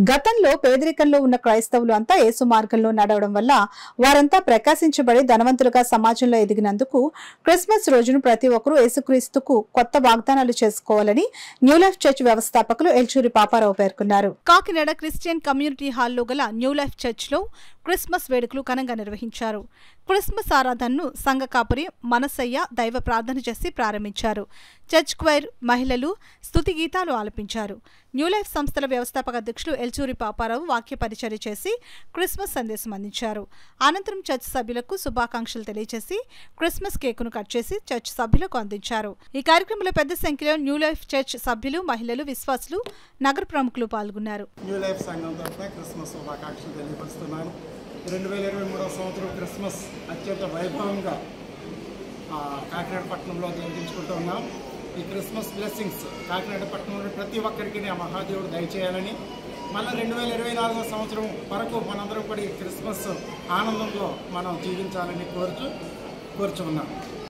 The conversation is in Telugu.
గతంలో పేదరికంలో ఉన్న క్రైస్తవులు అంతా యేసు మార్గంలో నడవడం వల్ల వారంతా ప్రకాశించబడి ధనవంతులుగా సమాజంలో ఎదిగినందుకు క్రిస్మస్ రోజును ప్రతి ఒక్కరూ యేసుక్రీస్తుకు కొత్త వాగ్దానాలు చేసుకోవాలని న్యూ లైఫ్ చర్చ్ వ్యవస్థాపకులు ఎల్చూరి పాపారావు పేర్కొన్నారు కాకినాడ క్రిస్టియన్ కమ్యూనిటీ హాల్లో గల న్యూ లైఫ్ చర్చ్లో క్రిస్మస్ వేడుకలు ఘనంగా నిర్వహించారు క్రిస్మస్ ఆరాధనను సంఘ కాపురి మనసయ్య దైవ ప్రార్థన చేసి ప్రారంభించారు చర్చ్ క్వైర్ మహిళలు స్తుతి గీతాలు ఆలపించారు న్యూ లైఫ్ సంస్థల వ్యవస్థాపక అధ్యక్షులు ఎల్చూరి పాపారావు వాక్య పరిచర్య చేసి క్రిస్మస్ సందేశం అందించారు అనంతరం చర్చ్ సభ్యులకు శుభాకాంక్షలు తెలియజేసి క్రిస్మస్ కేకును కట్ చేసి చర్చ్ సభ్యులకు అందించారు ఈ కార్యక్రమంలో పెద్ద సంఖ్యలో న్యూ లైఫ్ చర్చ్ సభ్యులు మహిళలు విశ్వాసులు నగర ప్రముఖులు పాల్గొన్నారు న్యూ లైఫ్ సంఘం తరఫున క్రిస్మస్ శుభాకాంక్షలు తెలియపరుస్తున్నాను రెండు వేల ఇరవై మూడవ సంవత్సరం క్రిస్మస్ అత్యంత వైభవంగా ఆ, కాకినాడ పట్టణంలో జరిపించుకుంటూ ఉన్నాం ఈ క్రిస్మస్ బ్లెస్సింగ్స్ కాకినాడ పట్టణంలో ప్రతి ఒక్కరికి ఆ మహాదేవుడు దయచేయాలని మళ్ళీ రెండు వేల ఇరవై నాలుగో సంవత్సరం వరకు మనందరం కూడా ఈ క్రిస్మస్ ఆనందంలో మనం జీవించాలని కోరుచు కోరుచున్నాం